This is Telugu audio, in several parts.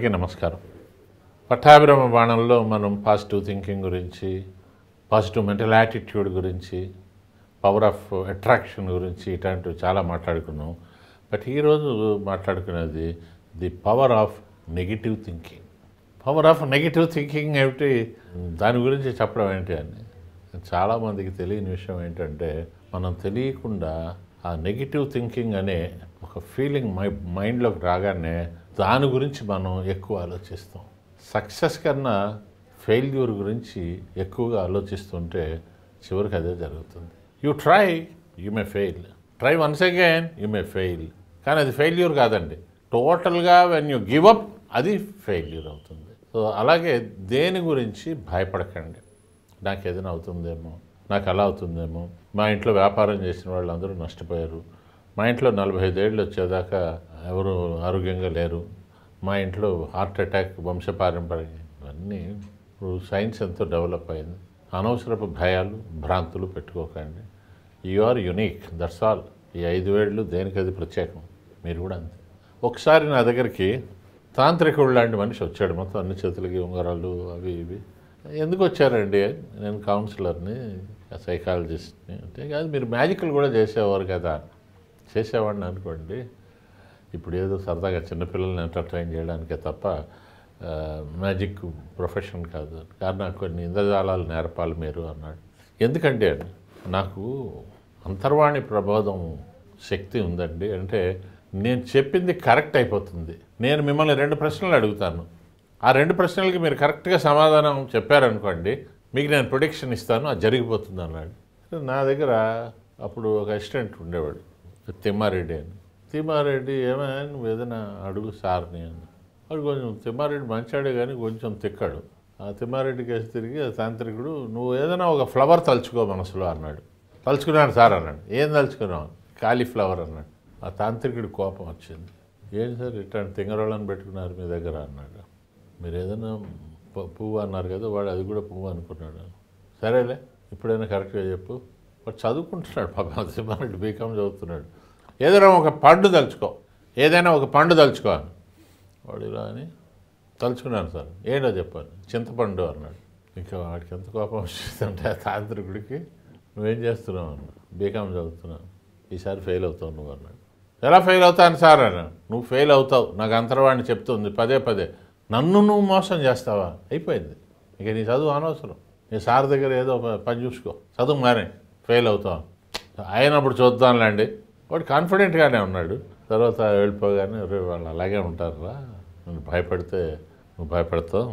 అందరికీ నమస్కారం పట్టాభిరమ బాణంలో మనం పాజిటివ్ థింకింగ్ గురించి పాజిటివ్ మెంటల్ యాటిట్యూడ్ గురించి పవర్ ఆఫ్ అట్రాక్షన్ గురించి ఇట్లాంటివి చాలా మాట్లాడుకున్నాం బట్ ఈరోజు మాట్లాడుకునేది the power of negative thinking power of negative thinking ఏమిటి దాని గురించి చెప్పడం ఏంటి అని చాలామందికి తెలియని విషయం ఏంటంటే మనం తెలియకుండా ఆ నెగిటివ్ థింకింగ్ అనే ఒక ఫీలింగ్ మై మైండ్లోకి రాగానే దాని గురించి మనం ఎక్కువ ఆలోచిస్తాం సక్సెస్ కన్నా ఫెయిల్యూర్ గురించి ఎక్కువగా ఆలోచిస్తుంటే చివరికి అదే జరుగుతుంది you try you may fail try once again you may fail కానీ అది ఫెయిల్యూర్ కాదండి టోటల్గా వెన్ యూ గివ్ అప్ అది ఫెయిల్యూర్ అవుతుంది సో అలాగే దేని గురించి భయపడకండి నాకు ఏదైనా అవుతుందేమో నాకు అలా అవుతుందేమో మా ఇంట్లో వ్యాపారం చేసిన వాళ్ళందరూ నష్టపోయారు మా ఇంట్లో నలభై ఐదేళ్ళు వచ్చేదాకా ఎవరు ఆరోగ్యంగా లేరు మా ఇంట్లో హార్ట్ అటాక్ వంశపారంపర్యం ఇవన్నీ ఇప్పుడు సైన్స్ ఎంతో డెవలప్ అయింది అనవసరపు భయాలు భ్రాంతులు పెట్టుకోకండి you are unique that's all ఈ ఐదు వేళ్ళు దేనికది ప్రత్యేకం మీరు కూడా అంతే ఒకసారి నా దగ్గరికి తాంత్రికుడు లాంటి మనిషి వచ్చాడు మొత్తం అన్ని చేతులకి ఉంగరాలు అవి ఇవి ఎందుకు వచ్చారండి నేను కౌన్సిలర్ని సైకాలజిస్ట్ని అంటే కాదు మీరు మ్యాజిక్లు కూడా చేసేవారు కదా చేసేవాడిని అనుకోండి ఇప్పుడు ఏదో సరదాగా చిన్నపిల్లల్ని ఎంటర్టైన్ చేయడానికే తప్ప ఆ, మ్యాజిక్ ప్రొఫెషన్ కాదు కానీ నాకు కొన్ని ఇంద్రజాలాలు నేర్పాలి మీరు అన్నాడు ఎందుకంటే నాకు అంతర్వాణి ప్రబోధం శక్తి ఉందండి అంటే నేను చెప్పింది కరెక్ట్ అయిపోతుంది నేను మిమ్మల్ని రెండు ప్రశ్నలు అడుగుతాను ఆ రెండు ప్రశ్నలకి మీరు కరెక్ట్గా సమాధానం చెప్పారనుకోండి మీకు నేను ప్రొడిక్షన్ ఇస్తాను అది జరిగిపోతుంది అన్నాడు నా దగ్గర అప్పుడు ఒక అసిస్టెంట్ ఉండేవాడు తిమ్మారెడ్డి అని తిమ్మారెడ్డి ఏమైనా నువ్వు ఏదైనా అడుగు సార్ని అని వాడు కొంచెం తిమ్మారెడ్డి మంచాడే కానీ కొంచెం తిక్కాడు ఆ తిమ్మారెడ్డి కేసు తిరిగి ఆ తాంత్రికుడు నువ్వు ఏదైనా ఒక ఫ్లవర్ తలుచుకో మనసులో అన్నాడు తలుచుకున్నాను సార్ అన్నాడు ఏం తలుచుకున్నావు కాలీఫ్లవర్ అన్నాడు ఆ తాంత్రికుడి కోపం వచ్చింది ఏం సార్ ఇట్లాంటి తింగరోళ్ళని పెట్టుకున్నారు మీ దగ్గర అన్నాడు మీరు ఏదైనా పు- పువ్వు అన్నారు కదా వాడు అది కూడా పువ్వు అనుకున్నాడు సరేలే ఇప్పుడైనా కరెక్ట్గా చెప్పు వాడు చదువుకుంటున్నాడు పాపం సింహారెడ్డి బీకామ్ చదువుతున్నాడు ఏదైనా ఒక పండు తలుచుకో ఏదైనా ఒక పండు తలుచుకో అని వాడు ఇలా అని తలుచుకున్నాను సార్ ఏంటో చెప్పాను చింతపండు అన్నాడు ఇంకా వాడికి ఎంత కోపం వచ్చిందంటే ఆ తాంత్రికుడికి నువ్వేం చేస్తున్నావు అన్న బీకామ్ చదువుతున్నావు ఈసారి ఫెయిల్ అవుతావు నువ్వు అన్నాడు ఎలా ఫెయిల్ అవుతాను సార్ అన్నాడు నువ్వు ఫెయిల్ అవుతావు నాకు అంతర్వాణి చెప్తుంది పదే పదే నన్ను నువ్వు మోసం చేస్తావా అయిపోయింది ఇక నీ చదువు అనవసరం నీ సార్ దగ్గర ఏదో ఒక పని చూసుకో చదువు మారే ఫెయిల్ అవుతావు అయినప్పుడు చూద్దాంలేండి వాడు కాన్ఫిడెంట్గానే ఉన్నాడు తర్వాత వెళ్ళిపోగానే "ఒరే, వాళ్ళు అలాగే ఉంటారా నువ్వు భయపడితే నువ్వు భయపడతావు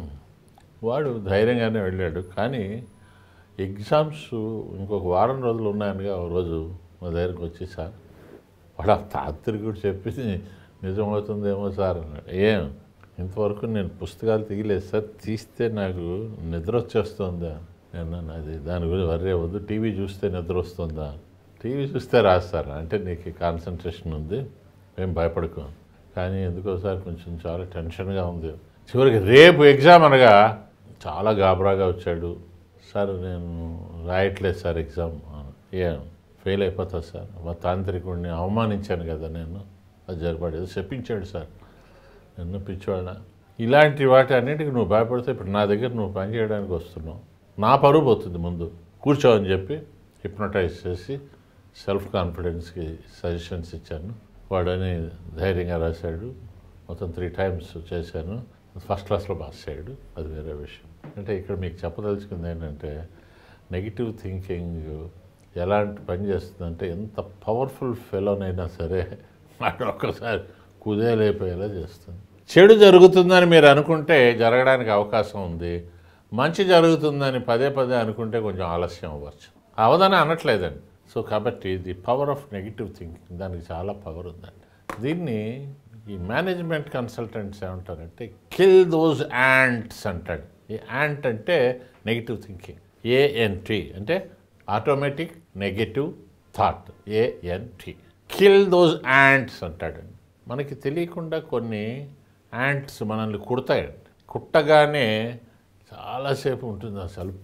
వాడు ధైర్యంగానే వెళ్ళాడు కానీ ఎగ్జామ్స్ ఇంకొక వారం రోజులు ఉన్నాయనిగా ఒక రోజు మా దగ్గరికి వచ్చి సార్ వాడు ఆ తాత్రికుడు చెప్పింది నిజమవుతుందేమో సార్ అన్నాడు ఏం ఇంతవరకు నేను పుస్తకాలు తీయలేదు సార్ తీస్తే నాకు నిద్ర వచ్చేస్తుందా నేను అన్నాను, అది దాని గురించి వర్రే వద్దు టీవీ చూస్తే నిద్ర వస్తుందా టీవీ చూస్తే రాస్తారు అంటే నీకు కాన్సన్ట్రేషన్ ఉంది ఏం భయపడుకో కానీ ఎందుకోసారి కొంచెం చాలా టెన్షన్గా ఉంది చివరికి రేపు ఎగ్జామ్ అనగా చాలా గాబరాగా వచ్చాడు సార్ నేను రాయట్లేదు సార్ ఎగ్జామ్ ఏం ఫెయిల్ అయిపోతా సార్ మా తాంత్రికుడిని అవమానించాను కదా నేను అది జరిపాడు చెప్పించాడు సార్ నన్ను పిచ్చోళ్ళ ఇలాంటి వాటి అన్నిటికీ నువ్వు భయపడితే ఇప్పుడు నా దగ్గర నువ్వు పని చేయడానికి వస్తున్నావు నా పరువు పోతుంది ముందు కూర్చో అని చెప్పి హిప్నటైజ్ చేసి సెల్ఫ్ కాన్ఫిడెన్స్కి సజెషన్స్ ఇచ్చాను వాడని ధైర్యంగా రాశాడు మొత్తం త్రీ టైమ్స్ చేశాను ఫస్ట్ క్లాస్లో పాస్ అయ్యాడు అది వేరే విషయం అంటే ఇక్కడ మీకు చెప్పదలుచుకుంది ఏంటంటే నెగిటివ్ థింకింగ్ ఎలాంటి పని చేస్తుందంటే ఎంత పవర్ఫుల్ ఫెలోనైనా సరే వాడు ఒక్కసారి కుదేలైపోయేలా చేస్తుంది చెడు జరుగుతుందని మీరు అనుకుంటే జరగడానికి అవకాశం ఉంది మంచి జరుగుతుందని పదే పదే అనుకుంటే కొంచెం ఆలస్యం అవ్వచ్చు అవదని అనట్లేదండి సో కాబట్టి the power of negative thinking దానికి చాలా పవర్ ఉందండి దీన్ని ఈ మేనేజ్మెంట్ కన్సల్టెంట్స్ ఏమంటారంటే కిల్ దోస్ యాంట్స్ అంటాడు ఈ యాంట్ అంటే నెగిటివ్ థింకింగ్ ఏఎన్టీ అంటే automatic negative thought ANT kill those ants అంటాడండి మనకి తెలియకుండా కొన్ని యాంట్స్ మనల్ని కుడతాయండి కుట్టగానే చాలాసేపు ఉంటుంది ఆ సలుపు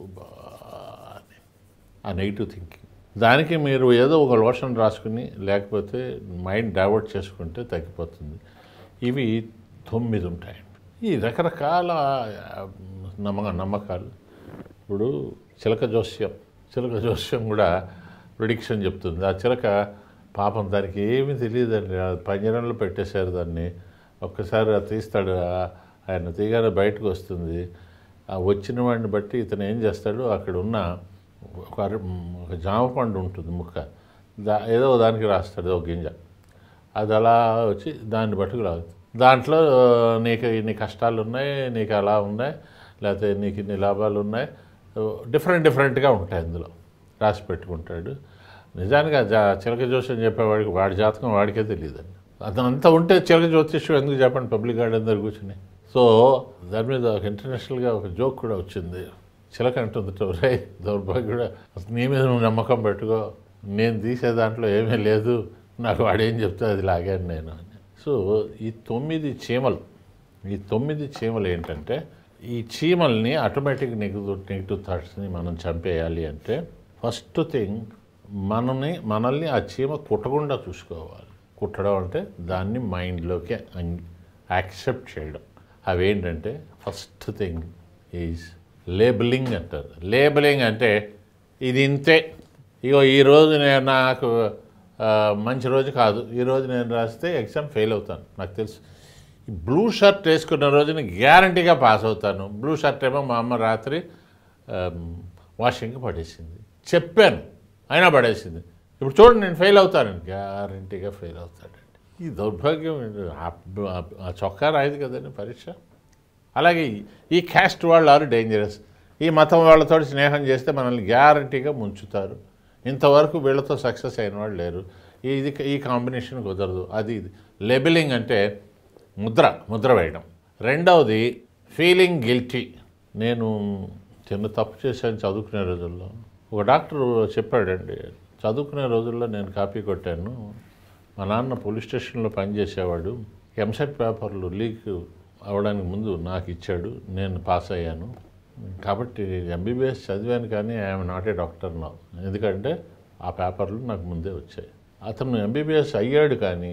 బాగా ఆ నెగిటివ్ థింకింగ్ దానికి మీరు ఏదో ఒక లోషన్ రాసుకుని లేకపోతే మైండ్ డైవర్ట్ చేసుకుంటే తగ్గిపోతుంది ఇవి తొమ్మిది ఉంటాయండి ఈ రకరకాల ఆ, నమ్మక నమ్మకాలు ఇప్పుడు చిలక జోస్యం చిలక జోస్యం కూడా ప్రిడిక్షన్ చెప్తుంది ఆ చిలక పాపం దానికి ఏమీ తెలియదండి ఆ పంజరంలో పెట్టేశారు దాన్ని ఒక్కసారి అది తీస్తాడు ఆ- ఆయన తీగానే బయటకు వస్తుంది ఆ వచ్చిన వాడిని బట్టి ఇతను ఏం చేస్తాడు అక్కడ ఉన్న ఒక అర- ఒక జామ పండు ఉంటుంది ముక్క దా ఏదో దానికి రాస్తాడు ఒక గింజ అది అలా వచ్చి దాన్ని బట్టుకు లాగుతుంది దాంట్లో నీకు ఇన్ని కష్టాలు ఉన్నాయి నీకు అలా ఉన్నాయి లేకపోతే నీకు ఇన్ని లాభాలు ఉన్నాయి డిఫరెంట్ డిఫరెంట్గా ఉంటాయి అందులో రాసి పెట్టుకుంటాడు నిజానికి ఆ జా చిలక జోస్యం చెప్పేవాడికి వాడి జాతకం వాడికే తెలియదండి అదంతా ఉంటే చిలక జ్యోతిష్యం ఎందుకు చెప్పండి పబ్లిక్ గార్డెన్ దగ్గర కూర్చుని సో దాని మీద ఒక ఇంటర్నేషనల్గా ఒక జోక్ కూడా వచ్చింది చిలక అంటుంది రే దౌర్భాగ్యుడా అసలు నీ మీద నువ్వు నమ్మకం పెట్టుకో నేను తీసే దాంట్లో ఏమీ లేదు నాకు వాడేం చెప్తే అది లాగాను నేను అని సో ఈ తొమ్మిది చీమలు ఈ తొమ్మిది చీమలు ఏంటంటే ఈ చీమల్ని ఆటోమేటిక్ నెగిటివ్ నెగిటివ్ థాట్స్ని మనం చంపేయాలి అంటే ఫస్ట్ థింగ్ మనని మనల్ని ఆ చీమ కుట్టకుండా చూసుకోవాలి కుట్టడం అంటే దాన్ని మైండ్లోకి యాక్సెప్ట్ చేయడం అవేంటంటే ఫస్ట్ థింగ్ ఈజ్ లేబులింగ్ అంటారు లేబులింగ్ అంటే ఇది ఇంతే ఇగో ఈరోజు నేను నాకు ఆ, మంచి రోజు కాదు ఈరోజు నేను రాస్తే ఎగ్జామ్ ఫెయిల్ అవుతాను నాకు తెలుసు ఈ బ్లూ షర్ట్ వేసుకున్న రోజున గ్యారంటీగా పాస్ అవుతాను బ్లూ షర్ట్ ఏమో మా అమ్మ రాత్రి వాషింగ్కి పడేసింది చెప్పాను అయినా పడేసింది ఇప్పుడు చూడండి నేను ఫెయిల్ అవుతాను గ్యారంటీగా ఫెయిల్ అవుతాడండి ఈ దౌర్భాగ్యం ఆ- ఆ- ఆ చొక్కా రాయదు కదండి పరీక్ష అలాగే ఈ- ఈ క్యాస్ట్ వాళ్ళు ఆరు డేంజరస్ ఈ మతం వాళ్ళతో స్నేహం చేస్తే మనల్ని గ్యారంటీగా ముంచుతారు ఇంతవరకు వీళ్ళతో సక్సెస్ అయిన వాళ్ళు లేరు ఇది ఈ కాంబినేషన్ కుదరదు అది ఇది లెబెలింగ్ అంటే ముద్ర ముద్ర వేయడం రెండవది ఫీలింగ్ గిల్టీ నేను చిన్న తప్పు చేశాను చదువుకునే రోజుల్లో ఒక డాక్టర్ చెప్పాడండి చదువుకునే రోజుల్లో నేను కాపీ కొట్టాను మా నాన్న పోలీస్ స్టేషన్లో పనిచేసేవాడు ఎంసెట్ పేపర్లు లీక్ అవ్వడానికి ముందు నాకు ఇచ్చాడు నేను పాస్ అయ్యాను కాబట్టి ఎంబీబీఎస్ చదివాను కానీ ఐఎమ్ నాట్ ఏ డాక్టర్ నా ఎందుకంటే ఆ పేపర్లు నాకు ముందే వచ్చాయి అతను ఎంబీబీఎస్ అయ్యాడు కానీ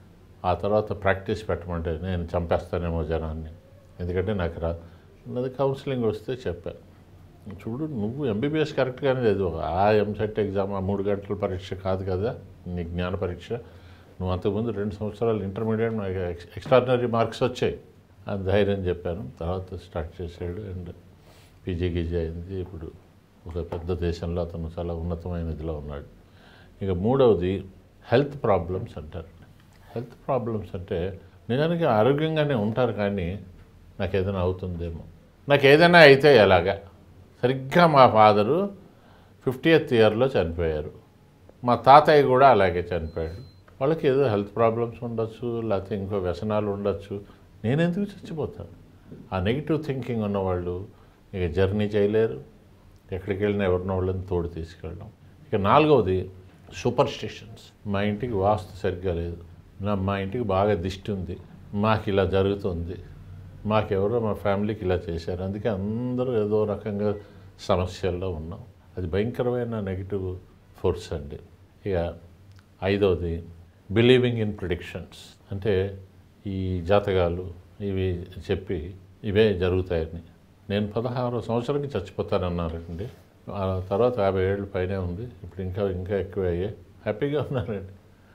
ఆ తర్వాత ప్రాక్టీస్ పెట్టమంటే నేను చంపేస్తానేమో జనాన్ని ఎందుకంటే నాకు రా అది కౌన్సిలింగ్ వస్తే చెప్పాను చూడు నువ్వు ఎంబీబీఎస్ కరెక్ట్గానే చదువు ఆ ఎంసెట్ ఎగ్జామ్ ఆ మూడు గంటల పరీక్ష కాదు కదా నీ జ్ఞాన పరీక్ష నువ్వు అంతకుముందు రెండు సంవత్సరాలు ఇంటర్మీడియట్ నాకు ఎక్స్ ఎక్స్ట్రాడినరీ మార్క్స్ వచ్చాయి అని ధైర్యం చెప్పాను తర్వాత స్టార్ట్ చేశాడు అండ్ పీజీ గీజీ అయింది ఇప్పుడు ఒక పెద్ద దేశంలో అతను చాలా ఉన్నతమైన ఇదిలో ఉన్నాడు ఇక మూడవది హెల్త్ ప్రాబ్లమ్స్ అంటారు హెల్త్ ప్రాబ్లమ్స్ అంటే నిజానికి ఆరోగ్యంగానే ఉంటారు కానీ నాకు ఏదైనా అవుతుందేమో నాకు ఏదైనా అయితే ఎలాగా సరిగ్గా మా ఫాదరు ఫిఫ్టీయత్ ఇయర్లో చనిపోయారు మా తాతయ్య కూడా అలాగే చనిపోయాడు వాళ్ళకి ఏదో హెల్త్ ప్రాబ్లమ్స్ ఉండొచ్చు లేకపోతే ఇంకో వ్యసనాలు ఉండొచ్చు నేను ఎందుకు చచ్చిపోతాను ఆ నెగిటివ్ థింకింగ్ ఉన్నవాళ్ళు ఇక జర్నీ చేయలేరు ఎక్కడికి వెళ్ళినా ఎవరినో వాళ్ళని తోడు తీసుకెళ్ళడం ఇక నాలుగవది సూపర్ స్టిషన్స్ మా ఇంటికి వాస్తు సరిగ్గా లేదు నా మా ఇంటికి బాగా దిష్టి ఉంది మాకు ఇలా జరుగుతుంది మాకెవరో మా ఫ్యామిలీకి ఇలా చేశారు అందుకే అందరూ ఏదో రకంగా సమస్యల్లో ఉన్నాం అది భయంకరమైన నెగిటివ్ ఫోర్స్ అండి ఇక ఐదవది బిలీవింగ్ ఇన్ ప్రిడిక్షన్స్ అంటే ఈ జాతకాలు ఇవి చెప్పి ఇవే జరుగుతాయని నేను పదహారు సంవత్సరాలకి చచ్చిపోతానన్నారండి ఆ తర్వాత యాభై ఏళ్ళు పైనే ఉంది ఇప్పుడు ఇంకా ఇంకా ఎక్కువ అయ్యాయి హ్యాపీగా ఉన్నారండి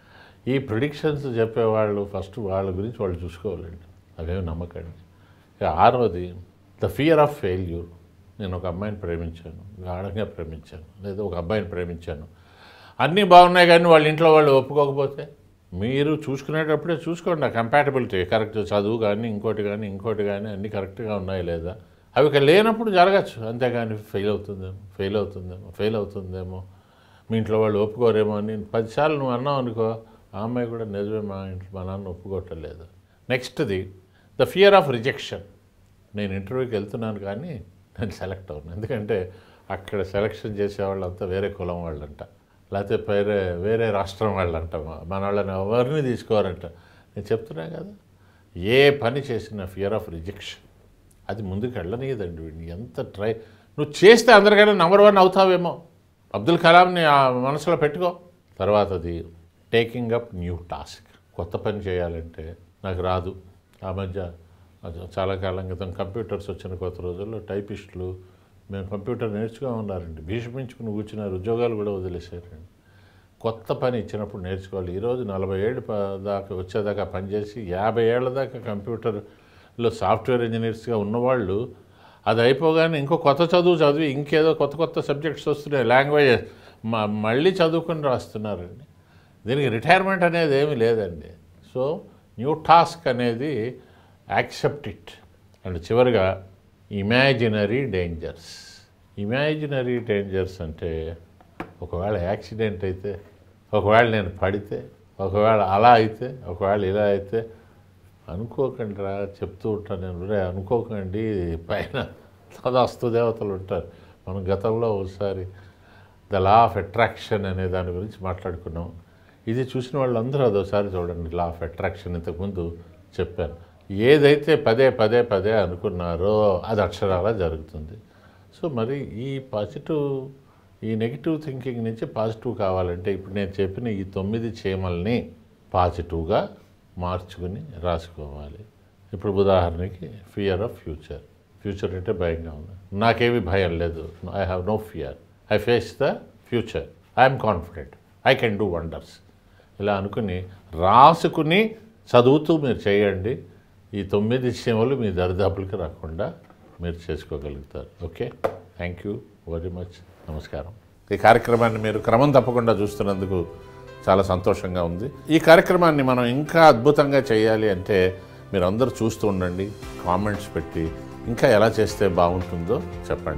ఈ ప్రిడిక్షన్స్ చెప్పేవాళ్ళు ఫస్ట్ వాళ్ళ గురించి వాళ్ళు చూసుకోవాలండి అవేమి నమ్మకండి ఇక ఆరవది ద ఫియర్ ఆఫ్ ఫెయిల్యూర్ నేను ఒక అమ్మాయిని ప్రేమించాను గాఢంగా ప్రేమించాను లేదా ఒక అబ్బాయిని ప్రేమించాను అన్నీ బాగున్నాయి కానీ వాళ్ళ ఇంట్లో వాళ్ళు ఒప్పుకోకపోతే మీరు చూసుకునేటప్పుడే చూసుకోండి ఆ కంపాటబిలిటీ కరెక్ట్ చదువు కానీ ఇంకోటి కానీ ఇంకోటి కానీ అన్నీ కరెక్ట్గా ఉన్నాయి లేదా అవి ఇక లేనప్పుడు జరగచ్చు అంతేగాని ఫెయిల్ అవుతుందేమో ఫెయిల్ అవుతుందేమో ఫెయిల్ అవుతుందేమో మీ ఇంట్లో వాళ్ళు ఒప్పుకోరేమో అని పదిసార్లు నువ్వు అన్నావు అనుకో ఆ అమ్మాయి కూడా నిజమే మా ఇంట్లో మా నాన్న ఒప్పుకోవట్లేదు నెక్స్ట్ది ద ఫియర్ ఆఫ్ రిజెక్షన్ నేను ఇంటర్వ్యూకి వెళ్తున్నాను కానీ నేను సెలెక్ట్ అవును ఎందుకంటే అక్కడ సెలెక్షన్ చేసే వాళ్ళంతా వేరే కులం వాళ్ళంట లేకపోతే వేరే వేరే రాష్ట్రం వాళ్ళంట మన వాళ్ళని ఎవరిని తీసుకోవారంట నేను చెప్తున్నా కదా ఏ పని చేసినా ఫియర్ ఆఫ్ రిజెక్షన్ అది ముందుకు వెళ్ళనీయదండి వీడిని ఎంత ట్రై నువ్వు చేస్తే అందరికైనా నెంబర్ వన్ అవుతావేమో అబ్దుల్ కలాంని ఆ మనసులో పెట్టుకో తర్వాత అది టేకింగ్ అప్ న్యూ టాస్క్ కొత్త పని చేయాలంటే నాకు రాదు ఆ మధ్య అది చాలా కాలం క్రితం కంప్యూటర్స్ వచ్చిన కొత్త రోజుల్లో టైపిస్టులు మేము కంప్యూటర్ నేర్చుకో ఉన్నారండి భీష్మించుకుని కూర్చున్నారు ఉద్యోగాలు కూడా వదిలేశారండి కొత్త పని ఇచ్చినప్పుడు నేర్చుకోవాలి ఈరోజు నలభై ఏళ్ళు ప- దాకా వచ్చేదాకా పనిచేసి యాభై ఏళ్ళ దాకా కంప్యూటర్లో సాఫ్ట్వేర్ ఇంజనీర్స్గా ఉన్నవాళ్ళు అది అయిపోగానే ఇంకో కొత్త చదువు చదివి ఇంకేదో కొత్త కొత్త సబ్జెక్ట్స్ వస్తున్నాయి లాంగ్వేజ్ మళ్ళీ చదువుకుని రాస్తున్నారండి దీనికి రిటైర్మెంట్ అనేది ఏమీ లేదండి సో న్యూ టాస్క్ అనేది యాక్సెప్ట్ ఇట్ అండ్ చివరిగా ఇమాజినరీ డేంజర్స్ ఇమాజినరీ డేంజర్స్ అంటే ఒకవేళ యాక్సిడెంట్ అయితే ఒకవేళ నేను పడితే ఒకవేళ అలా అయితే ఒకవేళ ఇలా అయితే అనుకోకండి రా చెప్తూ ఉంటాను నేను "ఒరేయ్, అనుకోకండి పైన తదాస్తు దేవతలు ఉంటారు మనం గతంలో ఒకసారి ద లా ఆఫ్ అట్రాక్షన్ అనే దాని గురించి మాట్లాడుకున్నాం ఇది చూసిన వాళ్ళందరూ అదోసారి చూడండి లా ఆఫ్ అట్రాక్షన్ ఇంతకుముందు చెప్పాను ఏదైతే పదే పదే పదే అనుకున్నారో అది అక్షరాల జరుగుతుంది సో మరి ఈ పాజిటివ్ ఈ నెగిటివ్ థింకింగ్ నుంచి పాజిటివ్ కావాలంటే ఇప్పుడు నేను చెప్పిన ఈ తొమ్మిది చీమల్ని పాజిటివ్గా మార్చుకుని రాసుకోవాలి ఇప్పుడు ఉదాహరణకి ఫియర్ ఆఫ్ ఫ్యూచర్ ఫ్యూచర్ అంటే భయంగా ఉంది నాకేమీ భయం లేదు I have no fear I face the future I'm confident I can do wonders ఇలా అనుకుని రాసుకుని చదువుతూ మీరు చేయండి ఈ తొమ్మిది సీమలు మీ దరిదాపులకి రాకుండా మీరు చేసుకోగలుగుతారు okay thank you very much నమస్కారం ఈ కార్యక్రమాన్ని మీరు క్రమం తప్పకుండా చూస్తున్నందుకు చాలా సంతోషంగా ఉంది ఈ కార్యక్రమాన్ని మనం ఇంకా అద్భుతంగా చేయాలి అంటే మీరు అందరూ చూస్తూ ఉండండి కామెంట్స్ పెట్టి ఇంకా ఎలా చేస్తే బాగుంటుందో చెప్పండి